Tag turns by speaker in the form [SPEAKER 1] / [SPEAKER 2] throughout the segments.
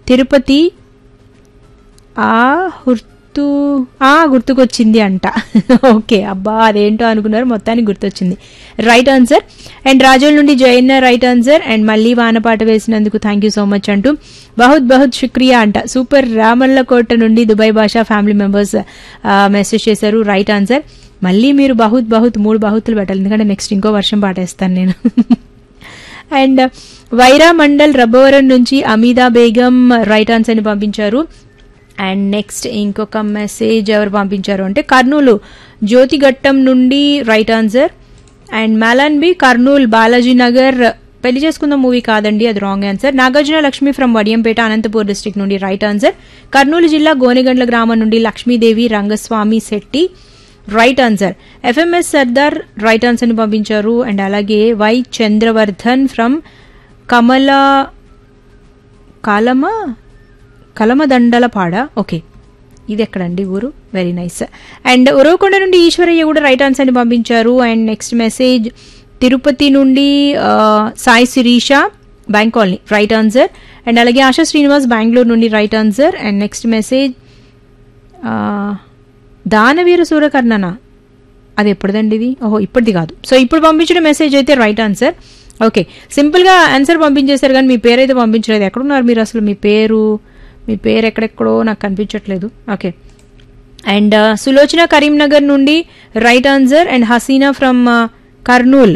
[SPEAKER 1] తిరుపతి ఆ గుర్తు ఆ గుర్తుకొచ్చింది అంట ఓకే అబ్బా అదేంటో అనుకున్నారు మొత్తానికి గుర్తొచ్చింది రైట్ ఆన్సర్ అండ్ రాజోల్ నుండి జయన్న రైట్ ఆన్సర్ అండ్ మళ్ళీ వానపాట వేసినందుకు థ్యాంక్ యూ సో మచ్ అంటూ బహుత్ బహుత్ శుక్రియా అంట సూపర్ రామల్లకోట నుండి Dubai Basha family members message చేశారు రైట్ ఆన్సర్ మళ్ళీ మీరు బహుత్ బహుత్ మూడు బహుతులు పెట్టాలి ఎందుకంటే నెక్స్ట్ ఇంకో వర్షం పాటేస్తాను నేను అండ్ వైరా మండల్ రబ్బవరం నుంచి అమీదా బేగం రైట్ ఆన్సర్ ని పంపించారు అండ్ నెక్స్ట్ ఇంకొక మెసేజ్ ఎవరు పంపించారు అంటే కర్నూలు జ్యోతిఘట్టం నుండి right answer and Malan B Kurnool Balaji Nagar పెళ్లి చేసుకున్న మూవీ కాదండి అది wrong answer Nagarjuna Lakshmi from Vadiyampeta Anantapur district నుండి రైట్ ఆన్సర్ కర్నూలు జిల్లా గోనెగండ్ల గ్రామం నుండి Lakshmidevi Rangaswamy Shetty right answer FMS Sardar right answer ని పంపించారు అండ్ అలాగే వై చంద్రవర్ధన్ ఫ్రమ్ కమల కాలమ కలమదండలపాడ ఓకే ఇది ఎక్కడండి ఊరు వెరీ నైస్ అండ్ ఉరవకొండ నుండి ఈశ్వరయ్య కూడా రైట్ ఆన్సర్ ని పంపించారు అండ్ నెక్స్ట్ మెసేజ్ తిరుపతి నుండి ఆ, Sai Sirisha bank colony right answer and అలాగే ఆశా శ్రీనివాస్ బెంగళూరు నుండి right answer and next message ఆ, దానవీర సూరకర్ణనా అది ఎప్పుడుదండి ఇది ఓహో ఇప్పటిది కాదు సో ఇప్పుడు పంపించిన మెసేజ్ అయితే రైట్ ఆన్సర్ ఓకే సింపుల్గా ఆన్సర్ పంపించేశారు కానీ మీ పేరు అయితే పంపించలేదు ఎక్కడున్నారు మీరు అసలు మీ పేరు మీ పేరు ఎక్కడెక్కడో నాకు కనిపించట్లేదు ఓకే అండ్ సులోచన కరీంనగర్ నుండి right answer and Haseena from Kurnool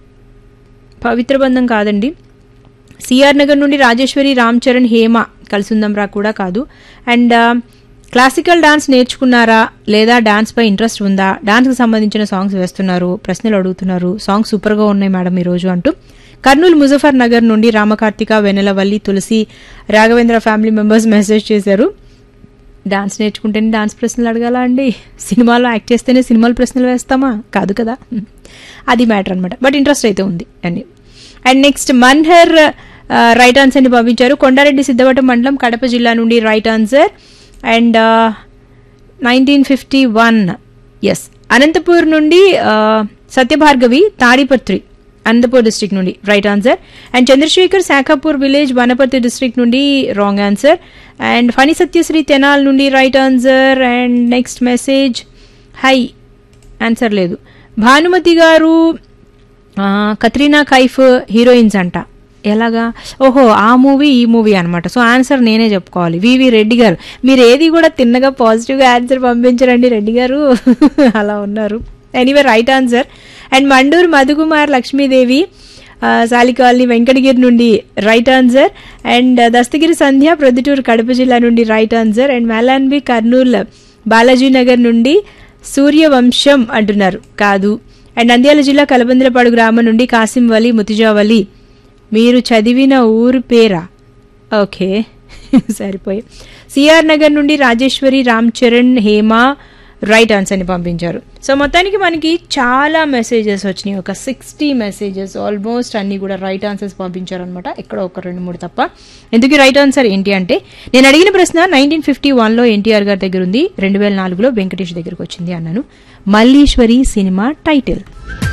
[SPEAKER 1] Pavitra Bandham కాదండి సిఆర్ నగర్ నుండి రాజేశ్వరి రామ్ చరణ్ హేమ కలిసిందం రా కూడా కాదు అండ్ క్లాసికల్ డాన్స్ నేర్చుకున్నారా లేదా డాన్స్ పై ఇంట్రెస్ట్ ఉందా డాన్స్కి సంబంధించిన సాంగ్స్ వేస్తున్నారు ప్రశ్నలు అడుగుతున్నారు సాంగ్స్ సూపర్గా ఉన్నాయి మేడం ఈరోజు అంటూ కర్నూలు ముజఫర్ నగర్ నుండి Ramakarthika Vennelavalli Tulasi Raghavendra family members message చేశారు డాన్స్ నేర్చుకుంటేనే డాన్స్ ప్రశ్నలు అడగాల అండి సినిమాలో యాక్ట్ చేస్తేనే సినిమాలు ప్రశ్నలు వేస్తామా కాదు కదా అది మ్యాటర్ అనమాట బట్ ఇంట్రెస్ట్ అయితే ఉంది అని and next Manhar right answer ని పంపించారు కొండారెడ్డి సిద్ధవటం మండలం కడప జిల్లా నుండి right answer and nineteen fifty one S Anantapur నుండి ఆ, సత్యభార్గవి తాడిపత్రి అనంతపూర్ డిస్ట్రిక్ట్ నుండి right answer and Chandrashekar Shakapur village Wanaparthy district నుండి wrong answer and Phani Satyasri Tenali నుండి right answer and next message hi answer లేదు భానుమతి గారు ఆ, కత్రీనా కైఫ్ హీరోయిన్స్ అంట ఎలాగా ఓహో ఆ మూవీ ఈ మూవీ అనమాట సో ఆన్సర్ నేనే చెప్పుకోవాలి వివి రెడ్డి గారు మీరు ఏది కూడా తిన్నగా పాజిటివ్గా ఆన్సర్ పంపించరండి రెడ్డి గారు అలా ఉన్నారు anyway right answer and Manduru Madhukumar Lakshmidevi ఆ, సాలికాలనీ వెంకటగిరి నుండి right answer and Dastagiri Sandhya Proddatur Kadapa జిల్లా నుండి right answer and Malanbi Kurnool Balaji Nagar నుండి సూర్యవంశం అంటున్నారు కాదు అండ్ నంద్యాల జిల్లా కలబందలపాడు గ్రామం నుండి కాసిం వలి ముతిజావలి మీరు చదివిన ఊరు పేరా ఓకే సరిపోయి సిఆర్ నగర్ నుండి రాజేశ్వరి రామ్ చరణ్ హేమ రైట్ ఆన్సర్ని పంపించారు సో మొత్తానికి మనకి చాలా మెసేజెస్ వచ్చినాయి ఒక సిక్స్టీ మెసేజెస్ ఆల్మోస్ట్ అన్ని కూడా రైట్ ఆన్సర్స్ పంపించారనమాట ఎక్కడ ఒక రెండు మూడు తప్ప ఎందుకు రైట్ ఆన్సర్ ఏంటి అంటే నేను అడిగిన ప్రశ్న నైన్టీన్ ఫిఫ్టీ వన్లో ఎన్టీఆర్ గారి దగ్గర ఉంది రెండు వేల నాలుగులో వెంకటేష్ దగ్గరకు వచ్చింది అన్నాను మల్లీశ్వరి సినిమా టైటిల్